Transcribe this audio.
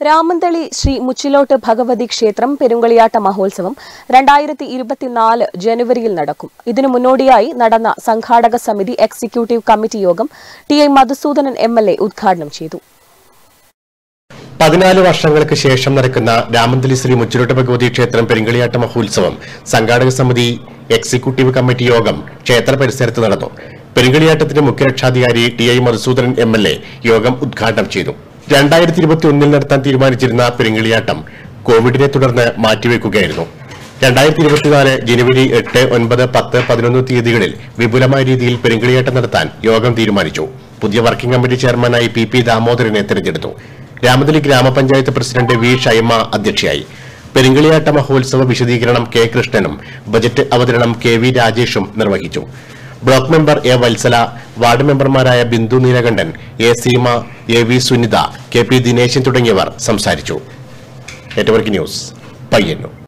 രാമന്തളി ശ്രീ മുച്ചിലോട്ട് ഭഗവതി ക്ഷേത്രം പെരുങ്കളിയാട്ട മഹോത്സവം രണ്ടായിരത്തി ഇരുപത്തിനാല് ജനുവരിയിൽ നടക്കും ഇതിനു മുന്നോടിയായി നടന്ന സംഘാടക സമിതി എക്സിക്യൂട്ടീവ് കമ്മിറ്റി യോഗം T I Madhusoodanan M L A ഉദ്ഘാടനം ചെയ്തു പതിനാല് വർഷങ്ങൾക്ക് ശേഷം നടക്കുന്ന രാമന്തലി ശ്രീ മുച്ചിലോട്ട് ഭഗവതി ക്ഷേത്രം പെരിങ്കളിയാട്ട മഹോത്സവം സംഘാടക സമിതി എക്സിക്യൂട്ടീവ് കമ്മിറ്റി യോഗം ക്ഷേത്ര പരിസരത്ത് നടന്നു പെരിങ്കളിയാട്ടത്തിന്റെ മുഖ്യ രക്ഷാധികാരി T I Madhusoodanan M L A യോഗം ഉദ്ഘാടനം ചെയ്തു രണ്ടായിരത്തി ഇരുപത്തി ഒന്നിൽ നടത്താൻ തീരുമാനിച്ചിരുന്ന പെരിങ്കളിയാട്ടം കോവിഡിനെ തുടർന്ന് മാറ്റിവെക്കുകയായിരുന്നു രണ്ടായിരത്തി ഇരുപത്തിനാല് ജനുവരി എട്ട് ഒൻപത് പത്ത് പതിനൊന്ന് തീയതികളിൽ വിപുലമായ രീതിയിൽ പെരിങ്കളിയാട്ടം നടത്താൻ യോഗം തീരുമാനിച്ചു പുതിയ വർക്കിംഗ് കമ്മിറ്റി ചെയർമാനായി പി പി ദാമോദരനെ തെരഞ്ഞെടുത്തു രാമതലി ഗ്രാമപഞ്ചായത്ത് പ്രസിഡന്റ് വി ഷൈമ അധ്യക്ഷയായി പെരിങ്കളിയാട്ട മഹോത്സവ വിശദീകരണം കെ കൃഷ്ണനും ബജറ്റ് അവതരണം കെ വി രാജേഷും നിർവഹിച്ചു block member A Vatsala ward മെമ്പർമാരായ Bindu Neelakantan A Seema A V Sunitha K P Dineshan തുടങ്ങിയവർ സംസാരിച്ചു നെറ്റ്വർക്ക് ന്യൂസ് പയ്യന്നൂർ